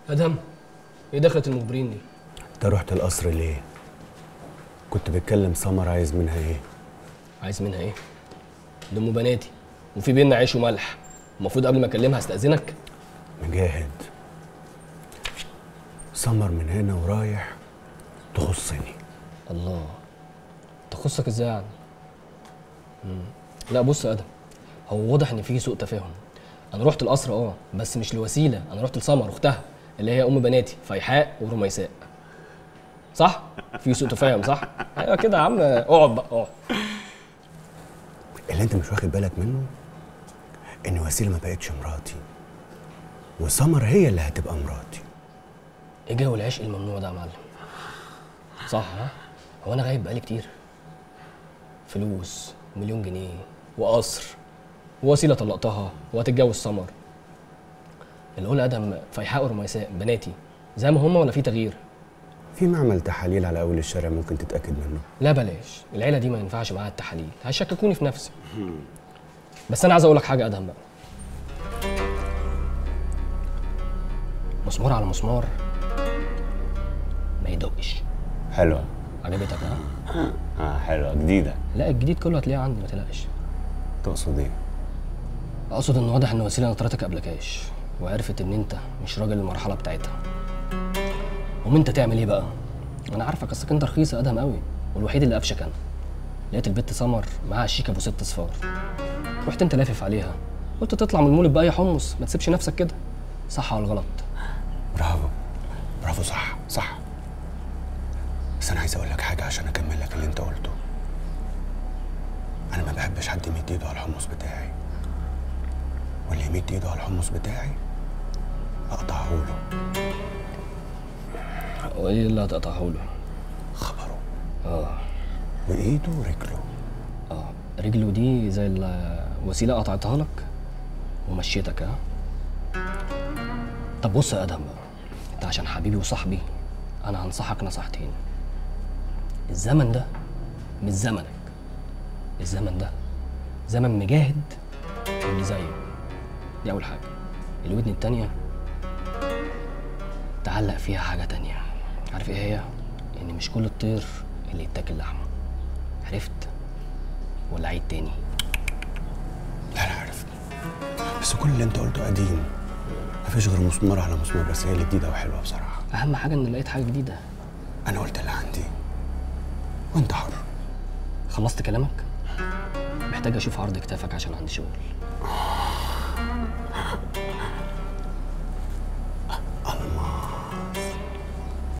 ادهم ايه دخلت المخبرين دي انت رحت القصر ليه كنت بتكلم سمر عايز منها ايه عايز منها ايه دي ام بناتي وفي بينا عيش وملح المفروض قبل ما اكلمها استاذنك مجاهد سمر من هنا ورايح تخصني الله تخصك ازاي يعني مم. لا بص يا ادم هو واضح ان في سوء تفاهم انا رحت القصر اه بس مش لوسيله انا رحت لسمر اختها اللي هي ام بناتي فيحاء ورميساء صح في سوء تفاهم صح ايوه كده يا عم اقعد بقى اقعد اللي انت مش واخد بالك منه ان وسيله ما بقتش مراتي وسمر هي اللي هتبقى مراتي ايه جو العشق الممنوع ده يا معلم صح ها هو انا غايب بقالي كتير فلوس ومليون جنيه وقصر ووسيله طلقتها وهتتجوز سمر اللي قول ادم فيحاء ورميساء بناتي زي ما هما ولا في تغيير في معمل تحاليل على اول الشارع ممكن تتاكد منه لا بلاش العيله دي ما ينفعش معاها التحاليل هيشككوني في نفسي بس انا عايز اقول لك حاجه ادهم بقى مسمار على مسمار ما يدقش حلوه عجبتك ها اه حلوه جديده لا الجديد كله هتلاقيه عندي ما تقلقش تقصد ايه اقصد ان واضح ان وسيله نطرتك قبل كاش وعرفت ان انت مش راجل المرحله بتاعتها قوم انت تعمل ايه بقى انا عارفك اصلك انت رخيص يا ادهم قوي والوحيد اللي قفشك انا لقيت البت سمر معاها شيك ابو ست صفار رحت انت لافف عليها قلت تطلع من المولد باي حمص ما تسيبش نفسك كده صح ولا غلط برافو برافو صح صح بس انا عايز اقول لك حاجه عشان اكمل لك اللي انت قلته انا ما بحبش حد يمد ايده على الحمص بتاعي واللي يمد ايده على الحمص بتاعي اقطعه له وايه اللي هتقطعه له خبره اه وايده ورجله اه رجله دي زي الوسيله قطعتها لك ومشيتك ها طب بص يا ادهم بقى انت عشان حبيبي وصاحبي انا هنصحك نصيحتين الزمن ده مش زمنك الزمن ده زمن مجاهد واللي زيه دي اول حاجه الودن التانية تعلق فيها حاجه تانية عارف ايه هي ان مش كل الطير اللي يتاكل لحمه عرفت ولا عيد تاني لا انا عارف بس كل اللي انت قلته قديم مفيش غير مسمار على مسمار بس هي اللي جديده وحلوه بصراحه اهم حاجه ان لقيت حاجه جديده انا قلت اللي عندي وانت حر خلصت كلامك محتاج اشوف عرض كتافك عشان عندي شغل